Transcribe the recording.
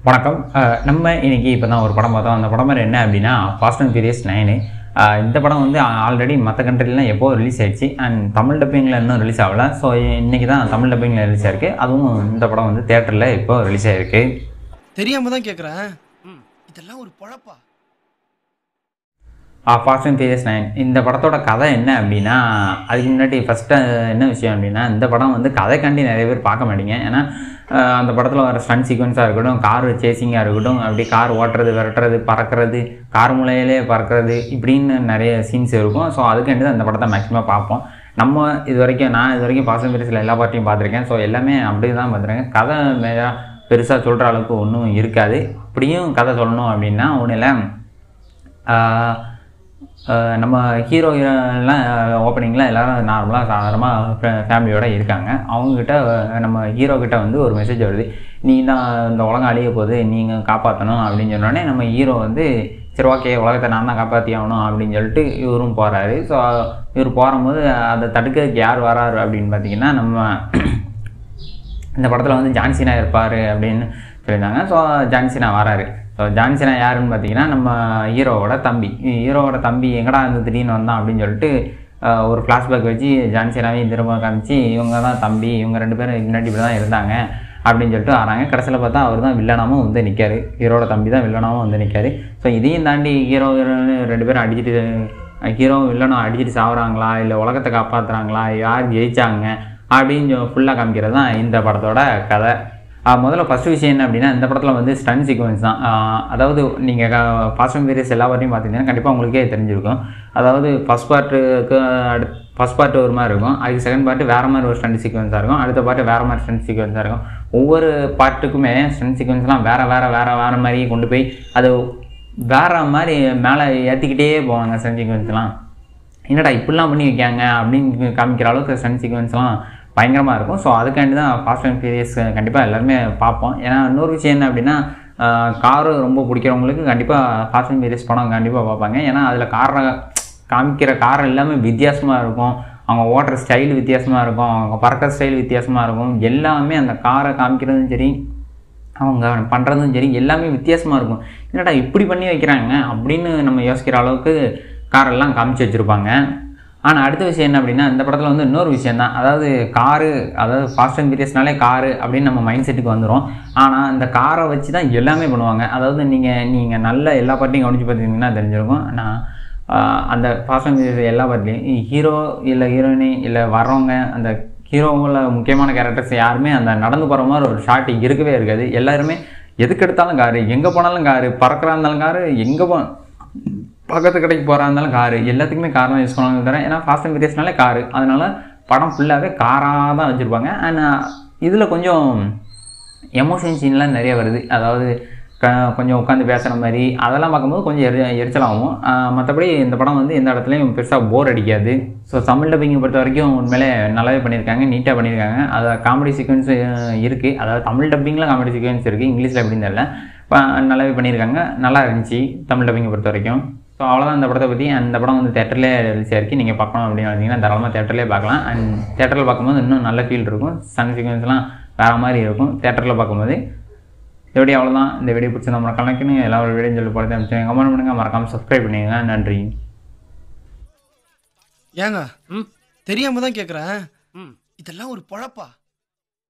வணக்கம் அஹ் நம்ம இன்னைக்கு இப்போ தான் ஒரு படம் பார்த்தோம் அந்த படம் பேர் என்ன அப்படின்னா ஃபாஸ்ட் அண்ட் ஃபியூரியஸ் நைனு இந்த படம் வந்து ஆல்ரெடி மற்ற கண்ட்ரிலாம் எப்போ ரிலீஸ் ஆயிடுச்சு அண்ட் தமிழ் டப்பிங்கில் இன்னும் ரிலீஸ் ஆகல ஸோ இன்னைக்கு தான் தமிழ் டப்பிங்கில் ரிலீஸ் ஆயிருக்கு அதுவும் இந்த படம் வந்து தேட்டரில் இப்போ ரிலீஸ் ஆயிருக்கு தெரியாம தான் கேக்குறேன் இதெல்லாம் ஒரு பொழப்பா ஃபாஸ்ட் அண்ட் ஃபியூரியஸ் நைன் இந்த படத்தோட கதை என்ன அப்படின்னா அதுக்கு முன்னாடி ஃபஸ்ட்டு என்ன விஷயம் அப்படின்னா இந்த படம் வந்து கதைக்காண்டி நிறைய பேர் பார்க்க மாட்டீங்க ஏன்னா அஹ், அந்த படத்தில் வர ஸ்டன் சீக்வன்ஸாக இருக்கட்டும் கார் சேசிங்காக இருக்கட்டும் அப்படி கார் ஓட்டுறது விரட்டுறது பறக்கிறது கார் முளையிலே பறக்கிறது இப்படின்னு நிறைய சீன்ஸ் இருக்கும் ஸோ அதுக்காண்டி தான் இந்த படத்தை மேக்ஸிமம் பார்ப்போம் நம்ம இது வரைக்கும் நான் இது வரைக்கும் ஃபாஸ்ட் அண்ட் ஃபியூரியஸில் எல்லா பார்ட்டியும் பார்த்துருக்கேன் ஸோ எல்லாமே அப்படி தான் பார்த்துருக்கேன் கதை மேலே பெருசாக சொல்கிற அளவுக்கு ஒன்றும் இருக்காது அப்படியும் கதை சொல்லணும் அப்படின்னா ஒன்றும் இல்லை ஆஹ் ஆஹ் நம்ம ஹீரோ எல்லாம் ஓப்பனிங்கில் எல்லாரும் நார்மலாக சாதாரணமாக ஃபேமிலியோட இருக்காங்க அவங்கக்கிட்ட நம்ம ஹீரோ கிட்ட வந்து ஒரு மெசேஜ் வருது நீ தான் இந்த உலகம் அழிய போகுது நீங்கள் காப்பாற்றணும் அப்படின்னு சொன்னோடனே நம்ம ஹீரோ வந்து சரி ஓகே உலகத்தை நான் தான் காப்பாற்றி ஆகணும் அப்படின்னு சொல்லிட்டு இவரும் போகிறாரு ஸோ இவர் போகும்போது அதை தடுக்கிறதுக்கு யார் வராரு அப்படின்னு பார்த்தீங்கன்னா நம்ம இந்த படத்தில் வந்து ஜான்சினா இருப்பார் அப்படின்னு சொல்லியிருந்தாங்க ஸோ ஜான்சினா வராரு ஸோ ஜான்சினா யாருன்னு பார்த்தீங்கன்னா நம்ம ஹீரோவோட தம்பி ஹீரோவோட தம்பி எங்கடா இருந்து திடீர்னு வந்தான் அப்படின்னு சொல்லிட்டு ஆஹ், ஒரு ஃப்ளாஷ்பேக் வச்சு ஜான்சினாவையும் திரும்ப காமிச்சு இவங்க தான் தம்பி இவங்க ரெண்டு பேரும் முன்னாடி இப்படி தான் இருந்தாங்க அப்படின்னு சொல்லிட்டு வராங்க கடைசியில் பார்த்தா அவர் தான் வில்லனாகவும் வந்து நிற்காரு ஹீரோட தம்பி தான் வில்லனாகவும் வந்து நிற்காரு ஸோ இதையும் தாண்டி ஹீரோ ஹீரோன்னு ரெண்டு பேரும் அடிச்சிட்டு ஹீரோ வில்லனும் அடிச்சிட்டு சாவுறாங்களா இல்லை உலகத்தை காப்பாற்றுறாங்களா யார் ஜெயிச்சாங்க அப்படின்னு ஃபுல்லாக காமிக்கிறது தான் இந்த படத்தோட கதை ஆஹ் முதல்ல ஃபஸ்ட்டு விஷயம் என்ன அப்படின்னா இந்த படத்தில் வந்து ஸ்டன் சீக்வன்ஸ் தான் ஆஹ் அதாவது நீங்கள் ஃபாஸ்ட் அண்ட் ஃபீரியஸ் எல்லா பார்ட்டையும் பார்த்தீங்கன்னா கண்டிப்பாக உங்களுக்கே தெரிஞ்சிருக்கும் அதாவது ஃபஸ்ட் பார்ட்டுக்கு அடுத்து ஃபஸ்ட் பார்ட் ஒரு மாதிரி இருக்கும் அதுக்கு செகண்ட் பார்ட்டு வேறு மாதிரி ஒரு ஸ்டன் சீக்வன்ஸாக இருக்கும் அடுத்த பார்ட்டு வேறு மாதிரி ஸ்டன் சீக்வன்ஸாக இருக்கும் ஒவ்வொரு பார்ட்டுக்குமே ஸ்டன் சீக்வன்ஸ்லாம் வேறு வேறு வேறு வேறு மாதிரியே கொண்டு போய் அது வேறு மாதிரி மேலே ஏற்றிக்கிட்டே போவாங்க ஸ்டன் சீக்வன்ஸ்லாம் என்னடா இப்படிலாம் பண்ணி வைக்காங்க அப்படின்னு காமிக்கிற அளவுக்கு ஸ்டன் சீக்வன்ஸ்லாம் பயங்கரமாக இருக்கும் ஸோ அதுக்காண்டி தான் ஃபாஸ்ட் அண்ட் ஃபியூரியஸ் கண்டிப்பாக எல்லாருமே பார்ப்போம் ஏன்னா இன்னொரு விஷயம் என்ன அப்படின்னா காரு ரொம்ப பிடிக்கிறவங்களுக்கு கண்டிப்பாக ஃபாஸ்ட் அண்ட் ஃபியூரியஸ் படம் கண்டிப்பாக பார்ப்பாங்க ஏன்னா அதில் காரை காமிக்கிற கார் எல்லாமே வித்தியாசமாக இருக்கும் அவங்க ஓட்டுற ஸ்டைல் வித்தியாசமாக இருக்கும் அவங்க பறக்கிற ஸ்டைல் வித்தியாசமாக இருக்கும் எல்லாமே அந்த காரை காமிக்கிறதும் சரி அவங்க பண்ணுறதும் சரி எல்லாமே வித்தியாசமாக இருக்கும் என்னடா இப்படி பண்ணி வைக்கிறாங்க அப்படின்னு நம்ம யோசிக்கிற அளவுக்கு காரெல்லாம் காமிச்சு வச்சுருப்பாங்க ஆனால் அடுத்த விஷயம் என்ன அப்படின்னா இந்த படத்தில் வந்து இன்னொரு விஷயம் தான் அதாவது காரு அதாவது ஃபாஸ்ட் அண்ட் ஃபீரியஸ்னாலே காரு அப்படின்னு நம்ம மைண்ட் செட்டுக்கு வந்துடும் ஆனால் இந்த காரை வச்சு தான் எல்லாமே பண்ணுவாங்க அதாவது நீங்கள் நீங்கள் நல்ல எல்லா பார்ட்டையும் கவனிச்சு பார்த்தீங்கன்னா தெரிஞ்சிருக்கும் நான் ஆஹ் அந்த ஃபாஸ்ட் அண்ட் ஃபீரியஸ் எல்லா பார்ட்லையும் ஹீரோ இல்லை ஹீரோயினி இல்லை வர்றவங்க அந்த ஹீரோவில் முக்கியமான கேரக்டர்ஸ் யாருமே அந்த நடந்து போகிற மாதிரி ஒரு ஷாட் இருக்கவே இருக்காது எல்லாருமே எதுக்கு எடுத்தாலும் காரு எங்கே போனாலும் காரு பறக்கிறா இருந்தாலும் காரு எங்கே போ பக்கத்து கடைக்கு போகிறா இருந்தாலும் காரு எல்லாத்துக்குமே கார் தான் யூஸ் பண்ணுவாங்க தவிர ஏன்னா ஃபாஸ்ட் அண்ட் ஃபீரியஸ்னாலே காரு அதனால படம் ஃபுல்லாகவே காராக தான் வச்சுருப்பாங்க அண்ட் இதில் கொஞ்சம் எமோஷன் சீன்லாம் நிறைய வருது அதாவது க கொஞ்சம் உட்காந்து பேசுகிற மாதிரி அதெல்லாம் பார்க்கும்போது கொஞ்சம் எரி எரிச்சலாகும் மற்றபடி இந்த படம் வந்து எந்த இடத்துலையும் பெருசாக போர் அடிக்காது ஸோ தமிழ் டப்பிங்கை பொறுத்த வரைக்கும் உண்மையிலே நல்லாவே பண்ணியிருக்காங்க நீட்டாக பண்ணியிருக்காங்க அது காமெடி சீக்வன்ஸ் இருக்குது அதாவது தமிழ் டப்பிங்கில் காமெடி சீக்வன்ஸ் இருக்குது இங்கிலீஷில் எப்படின்னு தெரியல இப்போ நல்லாவே பண்ணியிருக்காங்க நல்லா இருந்துச்சு தமிழ் டப்பிங்கை பொறுத்த வரைக்கும் ஸோ அவ்வளோதான் இந்த படத்தை பற்றி அந்த படம் வந்து தேட்டர்லேயே ரிலீஸ் ஆயிருக்கு நீங்கள் பார்க்கணும் அப்படின்னு வந்தீங்கன்னா தாராளமாக தேட்டர்லேயே பார்க்கலாம் அண்ட் தேட்டரில் பார்க்கும்போது இன்னும் நல்ல ஃபீல் இருக்கும் சன் சீக்வன்ஸ்லாம் வேறு மாதிரி இருக்கும் தேட்டரில் பார்க்கும்போது இந்த வீடியோ அவ்வளோதான் இந்த வீடியோ பிடிச்சிருந்தா மறக்காம கணக்குன்னு எல்லா ஒரு வீடியோ சொல்லி போகிறது அமைச்சு கமெண்ட் பண்ணுங்கள் மறக்காமல் சப்ஸ்கிரைப் பண்ணிடுங்க நன்றி ஏங்க தெரியாம தான் கேக்குறேன் இதெல்லாம் ஒரு பொழப்பா